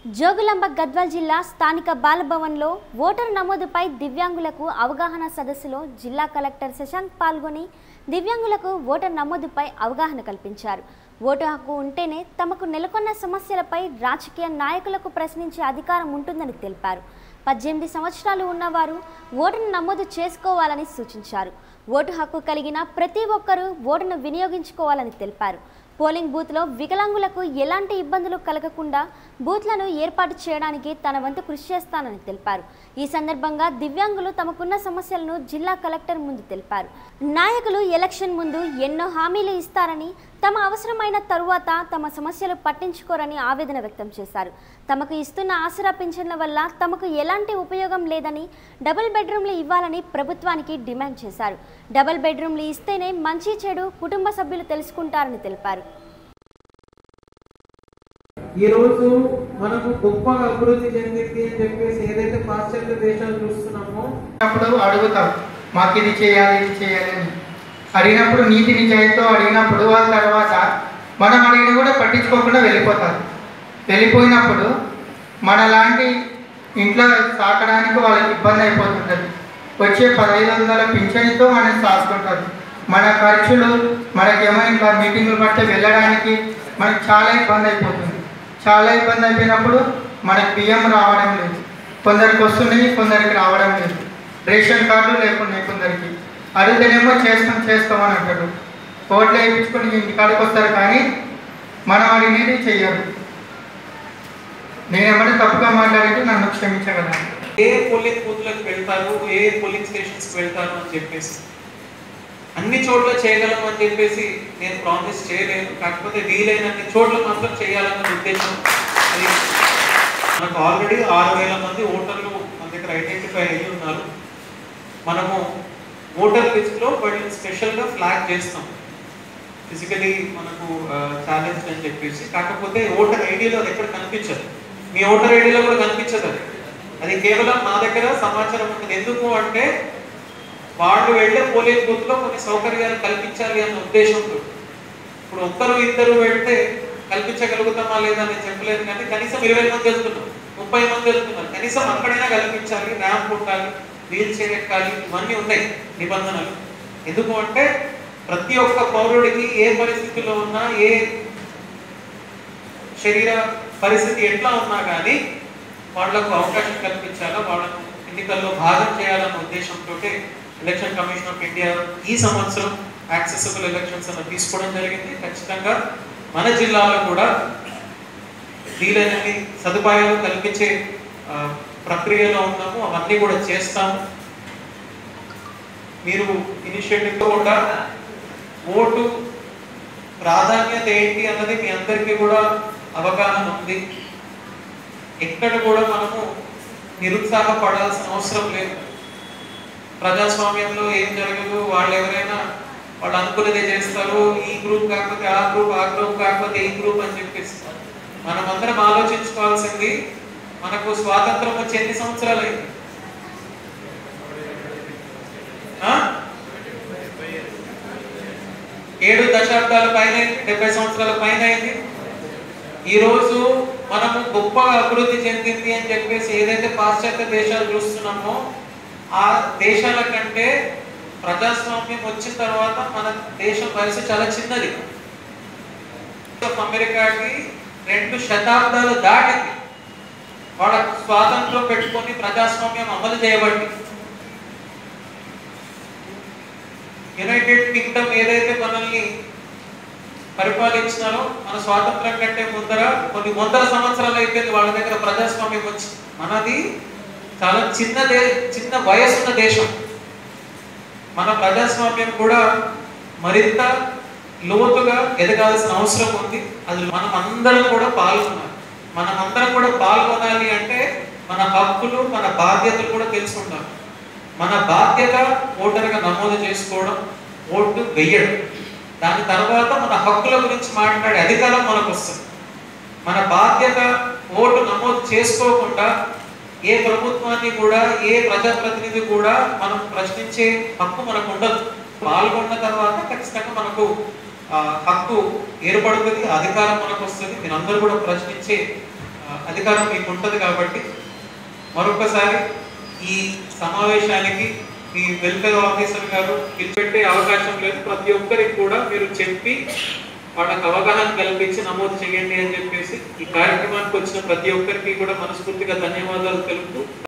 జోగులాంబ గద్వాల్ జిల్లా స్థానిక బాలభవన్లో ఓటరు నమోదుపై దివ్యాంగులకు అవగాహన సదస్సులో జిల్లా కలెక్టర్ శశాంక్ పాల్గొని దివ్యాంగులకు ఓటర్ నమోదుపై అవగాహన కల్పించారు ఓటు హక్కు ఉంటేనే తమకు నెలకొన్న సమస్యలపై రాజకీయ నాయకులకు ప్రశ్నించే అధికారం ఉంటుందని తెలిపారు పద్దెనిమిది సంవత్సరాలు ఉన్నవారు ఓటును నమోదు చేసుకోవాలని సూచించారు ఓటు హక్కు కలిగిన ప్రతి ఒక్కరూ ఓటును వినియోగించుకోవాలని తెలిపారు పోలింగ్ బూత్లో వికలాంగులకు ఎలాంటి ఇబ్బందులు కలగకుండా బూత్లను ఏర్పాటు చేయడానికి తన వంతు కృషి చేస్తానని తెలిపారు ఈ సందర్భంగా దివ్యాంగులు తమకున్న సమస్యలను జిల్లా కలెక్టర్ ముందు తెలిపారు నాయకులు ఎలక్షన్ ముందు ఎన్నో హామీలు ఇస్తారని తమ అవసరమైన తరువాత తమ సమస్యలు పట్టించుకోరని ఆవేదన వ్యక్తం చేశారు తమకు ఇస్తున్న ఆసరా పింఛన్ల వల్ల తమకు ఎలాంటి ఉపయోగం లేదని డబుల్ బెడ్రూమ్లు ఇవ్వాలని ప్రభుత్వానికి డిమాండ్ చేశారు డబుల్ బెడ్రూమ్లు ఇస్తేనే మంచి చెడు కుటుంబ సభ్యులు తెలుసుకుంటారని తెలిపారు ఈ రోజు మనకు గొప్పగా అభివృద్ధి చెందింది అని చెప్పేసి ఏదైతే పాశ్చాత్య దేశాలు చూస్తున్నామో అప్పుడు అడుగుతాం మాకు ఇది చేయాలి ఇది చేయాలి అని అడిగినప్పుడు నీతి నిజాయితీతో అడిగినప్పుడు వాళ్ళ తర్వాత మనం అడిగిన కూడా పట్టించుకోకుండా వెళ్ళిపోతారు వెళ్ళిపోయినప్పుడు మనలాంటి ఇంట్లో సాకడానికి వాళ్ళకి ఇబ్బంది అయిపోతుంటుంది వచ్చే పదహైదు వందల పింఛన్తో మనం సాసుకుంటారు మన ఖర్చులు మనకేమో ఇంకా మీటింగులు పడితే వెళ్ళడానికి మనకి చాలా ఇబ్బంది అయిపోతుంది చాలా ఇబ్బంది అయిపోయినప్పుడు మనకి బియ్యం రావడం లేదు కొందరికి వస్తున్నాయి కొందరికి రావడం లేదు రేషన్ కార్డులు లేకున్నాయి కొందరికి అడిగితేనేమో చేస్తాం చేస్తాం అని అంటారు ఓట్లు వేయించుకొని ఇంటికాడికి వస్తారు కానీ మనం అడిగినది చెయ్యరు నేనేమన్నా తప్పుగా మాట్లాడితే నన్ను క్షమించగలను ఏ పోలింగ్ బూత్లకు వెళ్తారు ఏ పోలింగ్ స్టేషన్స్కి వెళ్తారు అని చెప్పేసి అన్ని చోట్ల చేయగలం అని చెప్పేసి నేను ప్రామిస్ చేయలేను కాకపోతే వీలైనన్ని చోట్ల మాత్రం చేయాలన్న ఉద్దేశం అది మనకు ఆల్రెడీ ఆరు వేల మంది ఓటర్లు మన దగ్గర ఐడెంటిఫై అయ్యి ఉన్నారు మనము ఓటర్ లిస్ట్లో వాళ్ళని స్పెషల్గా ఫ్లాగ్ చేస్తాం ఫిజికలీ మనకు ఛాలెంజ్ అని చెప్పేసి కాకపోతే ఓటర్ ఐడిలో అది ఎక్కడ కనిపించదు మీ ఓటర్ ఐడిలో కూడా కనిపించదు అది అది కేవలం మా దగ్గర సమాచారం ఉంటుంది ఎందుకు అంటే వాళ్ళు వెళ్ళే పోలింగ్ బూత్ లో కొన్ని సౌకర్యాలు కల్పించాలి అన్న ఉద్దేశంతో ఇప్పుడు ఒక్కరు ఇద్దరు వెళ్తే కల్పించగలుగుతామా లేదా అని చెప్పలేదు కానీ కనీసం ఇరవై మంది వెళ్తున్నారు ముప్పై మంది వెళ్తున్నారు కనీసం అక్కడైనా కల్పించాలి ర్యాంప్ ఉండాలి వీల్ చైర్ ఎక్కాలి ఇవన్నీ ఉన్నాయి నిబంధనలు ఎందుకు అంటే ప్రతి ఒక్క పౌరుడికి ఏ పరిస్థితిలో ఉన్నా ఏ శరీర పరిస్థితి ఎట్లా ఉన్నా కానీ వాళ్లకు అవకాశం కల్పించాలా వాళ్ళను ఎన్నికల్లో భాగం చేయాలన్న ఉద్దేశంతో ఎలక్షన్ కమిషన్ ఆఫ్ ఇండియా ఈ సంవత్సరం యాక్సెసిబుల్ ఎలక్షన్స్ అని తీసుకోవడం జరిగింది ఖచ్చితంగా మన జిల్లాలో కూడా వీలైనన్ని సదుపాయాలు కల్పించే ఆ, ప్రక్రియలో ఉన్నాము అవన్నీ కూడా చేస్తాము మీరు ఇనిషియేటివ్ కూడా ఓటు ప్రాధాన్యత ఏంటి అన్నది మీ అందరికీ కూడా అవగాహన ఉంది ఎక్కడ కూడా మనము నిరుత్సాహపడాల్సిన అవసరం లేదు ప్రజాస్వామ్యంలో ఏం జరగదు వాళ్ళు ఎవరైనా వాళ్ళు అనుకున్నదే చేస్తారు ఈ గ్రూప్ కాకపోతే ఆ గ్రూప్ ఆ గ్రూప్ కాకపోతే ఈ గ్రూప్ అని చెప్పేసి మనం అందరం ఆలోచించుకోవాల్సింది మనకు స్వాతంత్రం వచ్చి ఎన్ని సంవత్సరాలు అయింది ఆ? ఏడు దశాబ్దాల పైన డెబ్బై సంవత్సరాల పైన అయింది ఈ రోజు మనము గొప్పగా అభివృద్ధి చెందింది అని చెప్పేసి ఏదైతే పాశ్చాత్య దేశాలు చూస్తున్నామో ఆ దేశాల కంటే ప్రజాస్వామ్యం వచ్చిన తర్వాత మన దేశం వయసు చాలా చిన్నది అమెరికాకి రెండు శతాబ్దాలు దాటింది వాళ్ళ స్వాతంత్రం పెట్టుకొని ప్రజాస్వామ్యం అమలు చేయబడింది యునైటెడ్ కింగ్డమ్ ఏదైతే మనల్ని పరిపాలించినారో మన స్వాతంత్రం కంటే ముందర కొన్ని వందల సంవత్సరాలు అయిపోయింది వాళ్ళ దగ్గర ప్రజాస్వామ్యం వచ్చి మనది చాలా చిన్నదే చిన్న వయసున్న దేశం మన ప్రజాస్వామ్యం కూడా మరింత లోతుగా ఎదగాల్సిన అవసరం ఉంది అది మనం అందరం కూడా పాల్గొనాలి మనం అందరం కూడా పాల్గొనాలి అంటే మన హక్కులు మన బాధ్యతలు కూడా తెలుసుకుంటాం మన బాధ్యత ఓటర్గా నమోదు చేసుకోవడం ఓటు వెయ్యడం దాని తర్వాత మన హక్కుల గురించి మాట్లాడే అధికారం మనకు వస్తుంది మన బాధ్యత ఓటు నమోదు చేసుకోకుండా ఏ ప్రభుత్వాన్ని కూడా ఏ ప్రజాప్రతినిధి కూడా మనం ప్రశ్నించే హక్కు మనకు ఉండదు పాల్గొన్న తర్వాత ఖచ్చితంగా మనకు ఆ, హక్కు ఏర్పడుతుంది అధికారం మనకు వస్తుంది మీరందరూ కూడా ప్రశ్నించే ఆ, ఆ, అధికారం మీకు ఉంటుంది కాబట్టి మరొకసారి ఈ సమావేశానికి మీ వెల్ఫేర్ ఆఫీసర్ గారు పిలిపెట్టే అవకాశం లేదు ప్రతి ఒక్కరికి కూడా మీరు చెప్పి వాళ్ళకి అవగాహన కల్పించి నమోదు చేయండి అని చెప్పేసి ఈ కార్యక్రమానికి వచ్చిన ప్రతి ఒక్కరికి కూడా మనస్ఫూర్తిగా ధన్యవాదాలు తెలుపుతూ